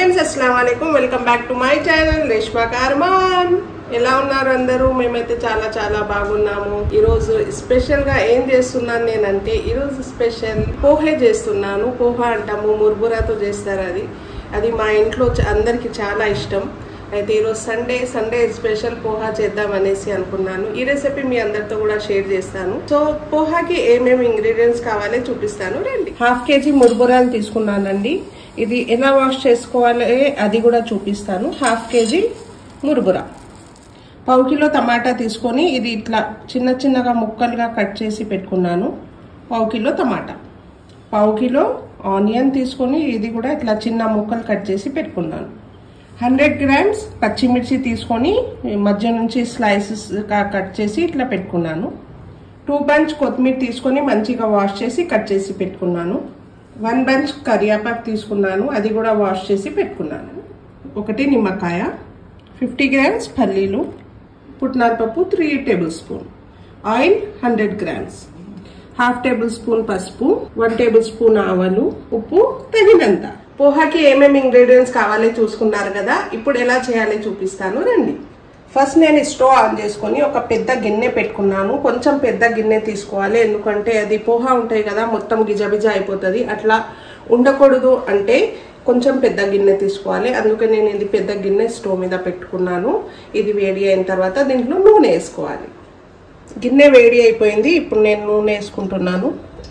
friends అస్సలం వాలేకుమ్ welcome back to my channel Reshma Karman ఎలా ఉన్నారు అందరూ మేమైతే చాలా చాలా బాగున్నాము ఈ రోజు స్పెషల్ గా ఏం చేస్తున్నాను నేనంటే ఈ రోజు స్పెషల్ పోహే చేస్తున్నాను పోహా అంటాము ముర్బురాతో చేస్తారు అది అది మా ఇంట్లో చ- అందరికి చాలా ఇష్టం అయితే ఈరోజు సండే సండే స్పెషల్ పోహా చేద్దాం అనేసి అనుకున్నాను ఈ రెసిపీ మీ అందరితో కూడా షేర్ చేస్తాను సో పోహాకి ఏమేమి ఇంగ్రీడియంట్స్ కావాలో చూపిస్తాను రండి హాఫ్ కేజీ ముర్బురాలు తీసుకున్నానండి ఇది ఎలా వాష్ చేసుకోవాలి అది కూడా చూపిస్తాను హాఫ్ కేజీ మురుగుర పావు కిలో టమాటా తీసుకొని ఇది ఇట్లా చిన్న చిన్నగా ముక్కలుగా కట్ చేసి పెట్టుకున్నాను పావు కిలో టమాటా పావు కిలో ఆనియన్ తీసుకొని ఇది కూడా ఇట్లా చిన్న ముక్కలు కట్ చేసి పెట్టుకున్నాను హండ్రెడ్ గ్రామ్స్ పచ్చిమిర్చి తీసుకొని మధ్య నుంచి స్లైసెస్ కట్ చేసి ఇట్లా పెట్టుకున్నాను టూ బంచ్ కొత్తిమీర తీసుకొని మంచిగా వాష్ చేసి కట్ చేసి పెట్టుకున్నాను వన్ బంచ్ కరియాపాకు తీసుకున్నాను అది కూడా వాష్ చేసి పెట్టుకున్నాను ఒకటి నిమ్మకాయ ఫిఫ్టీ గ్రామ్స్ పల్లీలు పుట్నాల పప్పు three tablespoon oil hundred grams half tablespoon పసుపు వన్ టేబుల్ స్పూన్ ఆవాలు ఉప్పు తగినంత పోహాకి ఏమేమి ఇంగ్రీడియంట్స్ కావాలో చూసుకున్నారు కదా ఇప్పుడు ఎలా చేయాలో చూపిస్తాను రండి ఫస్ట్ నేను స్టవ్ ఆన్ చేసుకొని ఒక పెద్ద గిన్నె పెట్టుకున్నాను కొంచెం పెద్ద గిన్నె తీసుకోవాలి ఎందుకంటే అది పోహా ఉంటాయి కదా మొత్తం గిజబిజ అయిపోతుంది అట్లా ఉండకూడదు అంటే కొంచెం పెద్ద గిన్నె తీసుకోవాలి అందుకే నేను ఇది పెద్ద గిన్నె స్టవ్ మీద పెట్టుకున్నాను ఇది వేడి అయిన తర్వాత దీంట్లో నూనె వేసుకోవాలి గిన్నె వేడి అయిపోయింది ఇప్పుడు నేను నూనె వేసుకుంటున్నాను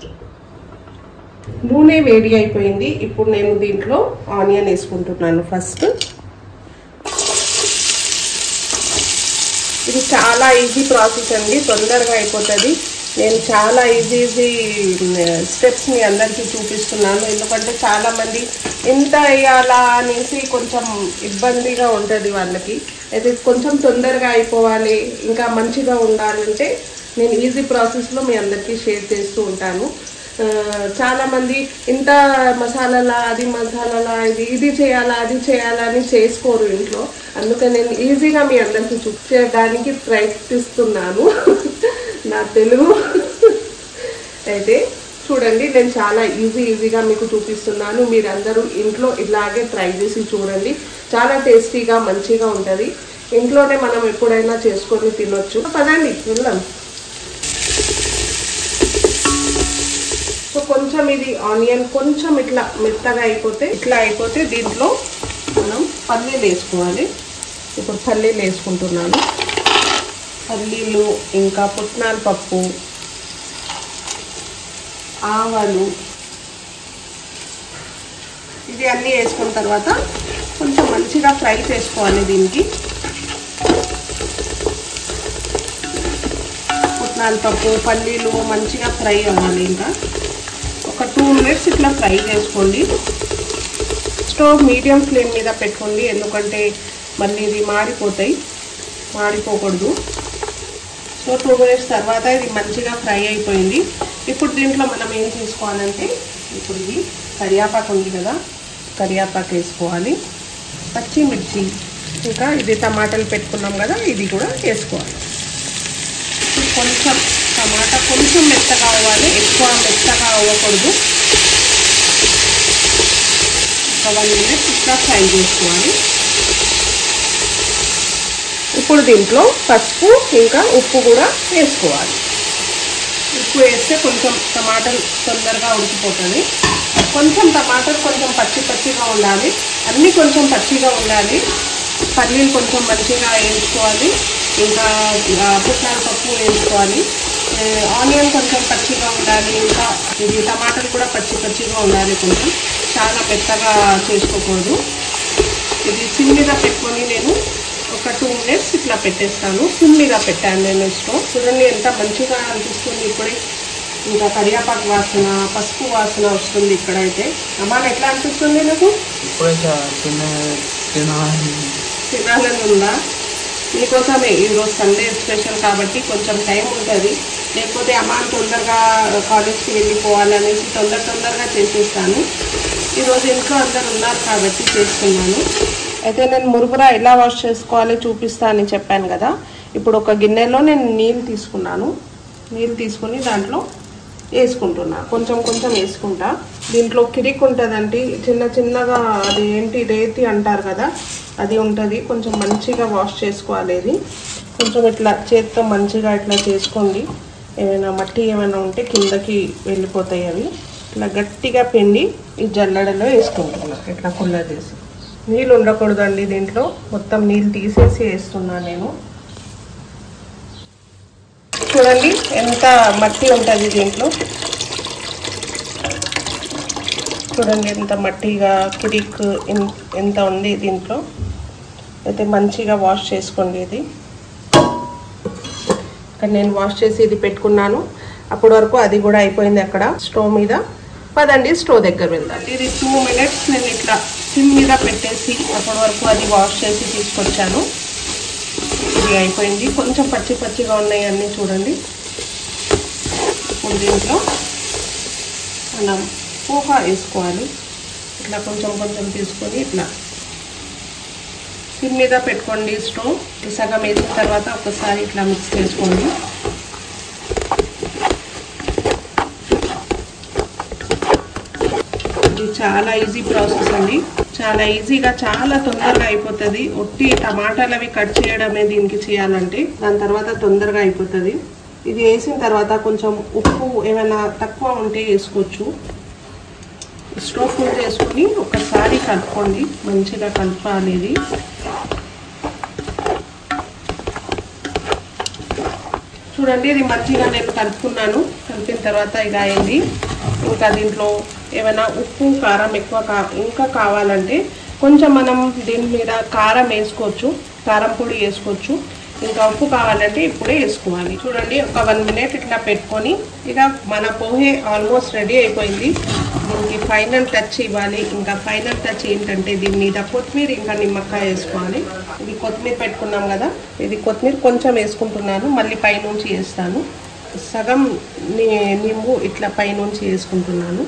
నూనె వేడి అయిపోయింది ఇప్పుడు నేను దీంట్లో ఆనియన్ వేసుకుంటున్నాను ఫస్ట్ ఇది చాలా ఈజీ ప్రాసెస్ అండి తొందరగా అయిపోతుంది నేను చాలా ఈజీ ఈజీ స్టెప్స్ మీ అందరికీ చూపిస్తున్నాను ఎందుకంటే చాలా మంది ఎంత వేయాలా అనేసి కొంచెం ఇబ్బందిగా ఉంటుంది వాళ్ళకి అయితే కొంచెం తొందరగా అయిపోవాలి ఇంకా మంచిగా ఉండాలంటే నేను ఈజీ ప్రాసెస్లో మీ అందరికీ షేర్ చేస్తూ ఉంటాను ఆ, చాలా మంది ఇంత మసాలాలా అది మసాలాలా ఇది ఇది చేయాలా అది చేయాలా అని చేసుకోరు ఇంట్లో అందుకని నేను ఈజీగా మీ అందరికీ చూపించడానికి ప్రయత్నిస్తున్నాను నా తెలుగు అయితే చూడండి నేను చాలా ఈజీ ఈజీగా మీకు చూపిస్తున్నాను మీరందరూ ఇంట్లో ఇలాగే ట్రై చేసి చూడండి చాలా టేస్టీగా మంచిగా ఉంటుంది ఇంట్లోనే మనం ఎప్పుడైనా చేసుకొని తినొచ్చు పదండి వెళ్దాం సో కొంచెం ఇది ఆనియన్ కొంచెం ఇట్లా మెత్తగా అయిపోతే ఇట్లా అయిపోతే దీంట్లో మనం పల్లీలు వేసుకోవాలి ఇప్పుడు పల్లీలు వేసుకుంటున్నాను పల్లీలు ఇంకా పుట్నాల పప్పు ఆవాలు ఇది అన్నీ వేసుకున్న తర్వాత కొంచెం మంచిగా ఫ్రై చేసుకోవాలి దీనికి పుట్నాల పప్పు పల్లీలు మంచిగా ఫ్రై అవ్వాలి ఇంకా ఒక టూ మినిట్స్ ఇట్లా ఫ్రై చేసుకోండి స్టవ్ మీడియం ఫ్లేమ్ మీద పెట్టుకోండి ఎందుకంటే మళ్ళీ ఇది మాడిపోతాయి మాడిపోకూడదు సో టూ మినిట్స్ తర్వాత ఇది మంచిగా ఫ్రై అయిపోయింది ఇప్పుడు దీంట్లో మనం ఏం చేసుకోవాలంటే ఇప్పుడు ఇది కరియాపాకు ఉంది కదా కరియాపాకు వేసుకోవాలి పచ్చిమిర్చి ఇంకా ఇది టమాటాలు పెట్టుకున్నాం కదా ఇది కూడా వేసుకోవాలి ఇప్పుడు కొంచెం టమాటా కొంచెం మెత్తగా అవ్వాలి ఎక్కువ మెత్తగా అవ్వకూడదు ఒక వన్ మినిట్ ఇట్లా ఫ్రై చేసుకోవాలి ఇప్పుడు దీంట్లో పసుపు ఇంకా ఉప్పు కూడా వేసుకోవాలి ఉప్పు వేస్తే కొంచెం టమాటాలు తొందరగా ఉడికిపోతుంది కొంచెం టమాటాలు కొంచెం పచ్చి పచ్చిగా ఉండాలి అన్నీ కొంచెం పచ్చిగా ఉండాలి పల్లీలు కొంచెం మంచిగా వేయించుకోవాలి ఇంకా ఆ, పుట్నాల పప్పు వేయించుకోవాలి ఏ, ఆనియన్ కొంచెం పచ్చిగా ఉండాలి ఇంకా ఇది టమాటాలు కూడా పచ్చి పచ్చిగా ఉండాలి కొంచెం చాలా మెత్తగా చేసుకోకూడదు ఇది సిమ్ మీద పెట్టుకొని నేను ఒక టూ మినిట్స్ ఇట్లా పెట్టేస్తాను సిమ్ మీద పెట్టాను నేను స్టవ్ చూడండి ఎంత మంచిగా అనిపిస్తుంది ఇప్పుడే ఇంకా కరియాపాకు వాసన పసుపు వాసన వస్తుంది ఇక్కడైతే అమ్మాని ఎట్లా అనిపిస్తుంది నాకు ఇప్పుడే చా- తిన తినాలని తినాలని ఉందా మీకోసమే ఈరోజు సండే స్పెషల్ కాబట్టి కొంచెం టైం ఉంటుంది లేకపోతే అమ్మాని తొందరగా కాలేజ్కి వెళ్ళిపోవాలనేసి తొందర తొందరగా చేసేస్తాను ఈరోజు ఇంట్లో అందరు ఉన్నారు కాబట్టి చేస్తున్నాను అయితే నేను మురుగురా ఎలా వాష్ చేసుకోవాలో చూపిస్తా అని చెప్పాను కదా ఇప్పుడు ఒక గిన్నెలో నేను నీళ్ళు తీసుకున్నాను నీళ్ళు తీసుకుని దాంట్లో వేసుకుంటున్నా కొంచెం కొంచెం వేసుకుంటా దీంట్లో కిరిక్ ఉంటుందండి చిన్న చిన్నగా అది ఏంటి రేతి అంటారు కదా అది ఉంటుంది కొంచెం మంచిగా వాష్ చేసుకోవాలి ఇది కొంచెం ఇట్లా చేత్తో మంచిగా ఇట్లా చేసుకోండి ఏమైనా మట్టి ఏమైనా ఉంటే కిందకి వెళ్ళిపోతాయి అవి ఇట్లా గట్టిగా పిండి ఈ జల్లడలో వేసుకుంటున్నా ఇట్లా కుల్ల చేసి నీళ్ళు ఉండకూడదండి దీంట్లో మొత్తం నీళ్ళు తీసేసి వేస్తున్నా నేను చూడండి ఎంత మట్టి ఉంటుంది దీంట్లో చూడండి ఎంత మట్టిగా కిరిక్ ఎన్- ఎంత ఉంది దీంట్లో అయితే మంచిగా వాష్ చేసుకోండి ఇది ఇక్కడ నేను వాష్ చేసి ఇది పెట్టుకున్నాను అప్పటి వరకు అది కూడా అయిపోయింది అక్కడ స్టవ్ మీద పదండి స్టవ్ దగ్గర వెళ్దాం ఇది టూ మినిట్స్ నేను ఇట్లా సిమ్ మీద పెట్టేసి అప్పటి వరకు అది వాష్ చేసి తీసుకొచ్చాను ఇది అయిపోయింది కొంచెం పచ్చి పచ్చిగా ఉన్నాయి అన్నీ చూడండి ఇప్పుడు దీంట్లో మనం పోహా వేసుకోవాలి ఇట్లా కొంచెం కొంచెం తీసుకొని ఇట్లా సిమ్ మీద పెట్టుకోండి స్టవ్ ఈ సగం వేసిన తర్వాత ఒకసారి ఇట్లా మిక్స్ చేసుకోండి ఇది చాలా ఈజీ ప్రాసెస్ అండి చాలా ఈజీగా చాలా తొందరగా అయిపోతుంది ఒట్టి టమాటాలు అవి కట్ చేయడమే దీనికి చేయాలంటే దాని తర్వాత తొందరగా అయిపోతుంది ఇది వేసిన తర్వాత కొంచెం ఉప్పు ఏమైనా తక్కువ ఉంటే వేసుకోవచ్చు స్టవ్ ఫుల్ చేసుకుని ఒకసారి కలుపుకోండి మంచిగా కలపాలి ఇది చూడండి ఇది మంచిగా నేను కలుపుకున్నాను కలిపిన తర్వాత ఇక అయింది ఇంకా దీంట్లో ఏమైనా ఉప్పు కారం ఎక్కువ కా ఇంకా కావాలంటే కొంచెం మనం దీని మీద కారం వేసుకోవచ్చు కారం పొడి వేసుకోవచ్చు ఇంకా ఉప్పు కావాలంటే ఇప్పుడే వేసుకోవాలి చూడండి ఒక వన్ మినిట్ ఇట్లా పెట్టుకొని ఇక మన పోహే ఆల్మోస్ట్ రెడీ అయిపోయింది దీనికి ఫైనల్ టచ్ ఇవ్వాలి ఇంకా ఫైనల్ టచ్ ఏంటంటే దీని మీద కొత్తిమీర ఇంకా నిమ్మకాయ వేసుకోవాలి ఇది కొత్తిమీర పెట్టుకున్నాం కదా ఇది కొత్తిమీర కొంచెం వేసుకుంటున్నాను మళ్ళీ పైనుంచి వేస్తాను సగం ని- నింబు ఇట్లా పైనుంచి వేసుకుంటున్నాను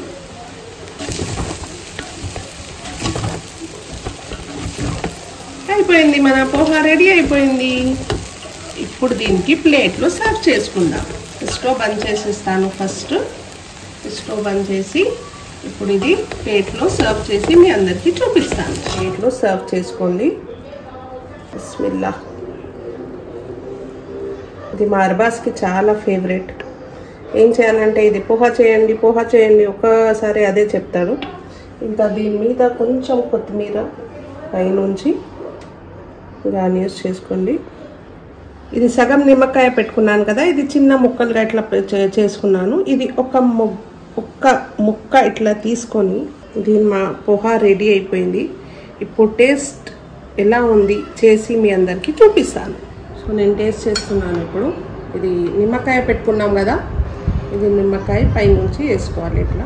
అయిపోయింది మన పోహా రెడీ అయిపోయింది ఇప్పుడు దీనికి ప్లేట్లో సర్వ్ చేసుకుందాం స్టవ్ బంద్ చేసేస్తాను ఫస్ట్ స్టవ్ బంద్ చేసి ఇప్పుడు ఇది ప్లేట్లో సర్వ్ చేసి మీ అందరికీ చూపిస్తాను ప్లేట్లో సర్వ్ చేసుకోండి బిస్మిల్లా ఇది మా అర్బాస్కి చాలా ఫేవరెట్ ఏం చేయాలంటే ఇది పోహా చేయండి పోహా చేయండి ఒక్కసారి అదే చెప్తారు ఇంకా దీని మీద కొంచెం కొత్తిమీర పైనుంచి గార్నియర్స్ చేసుకోండి ఇది సగం నిమ్మకాయ పెట్టుకున్నాను కదా ఇది చిన్న ముక్కలుగా ఇట్లా చే- చేసుకున్నాను ఇది ఒక ము- ఒక్క ముక్క ఇట్లా తీసుకొని దీని మా పోహా రెడీ అయిపోయింది ఇప్పుడు టేస్ట్ ఎలా ఉంది చేసి మీ అందరికీ చూపిస్తాను సో నేను టేస్ట్ చేస్తున్నాను ఇప్పుడు ఇది నిమ్మకాయ పెట్టుకున్నాం కదా ఇది నిమ్మకాయ పైనుంచి వేసుకోవాలి ఇట్లా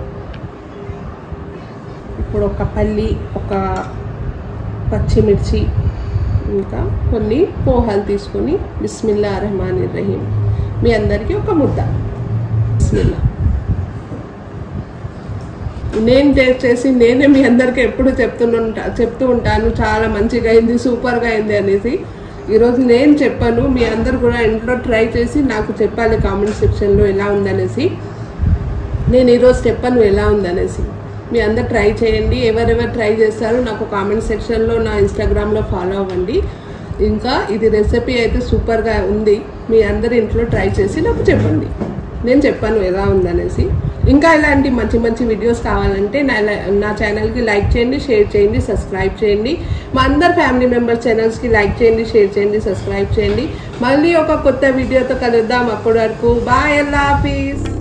ఇప్పుడు ఒక పల్లి ఒక పచ్చిమిర్చి ఇంకా కొన్ని పోహాలు తీసుకొని బిస్మిల్లా రెహమాన్ రహీం మీ అందరికీ ఒక ముద్ద బిస్మిల్లా నేను టేస్ట్ చేసి నేనే మీ అందరికీ ఎప్పుడు చెప్తున్నా చెప్తూ ఉంటాను చాలా మంచిగా అయింది సూపర్గా అయింది అనేసి ఈరోజు నేను చెప్పాను మీ అందరు కూడా ఇంట్లో ట్రై చేసి నాకు చెప్పాలి కామెంట్ సెక్షన్లో ఎలా ఉందనేసి నేను ఈరోజు చెప్పాను ఎలా ఉందనేసి మీ అందరు ట్రై చేయండి ఎవరెవరు ట్రై చేస్తారో నాకు కామెంట్ సెక్షన్లో నా ఇన్స్టాగ్రామ్లో ఫాలో అవ్వండి ఇంకా ఇది రెసిపీ అయితే సూపర్గా ఉంది మీ అందరు ఇంట్లో ట్రై చేసి నాకు చెప్పండి నేను చెప్పాను ఎలా ఉందనేసి ఇంకా ఇలాంటి మంచి మంచి వీడియోస్ కావాలంటే నా నా ఛానల్కి లైక్ చేయండి షేర్ చేయండి సబ్స్క్రైబ్ చేయండి మా అందరు ఫ్యామిలీ మెంబర్స్ ఛానల్స్కి లైక్ చేయండి షేర్ చేయండి సబ్స్క్రైబ్ చేయండి మళ్ళీ ఒక కొత్త వీడియోతో కలుద్దాం అప్పటి వరకు బాయ్ అల్లా హాఫీస్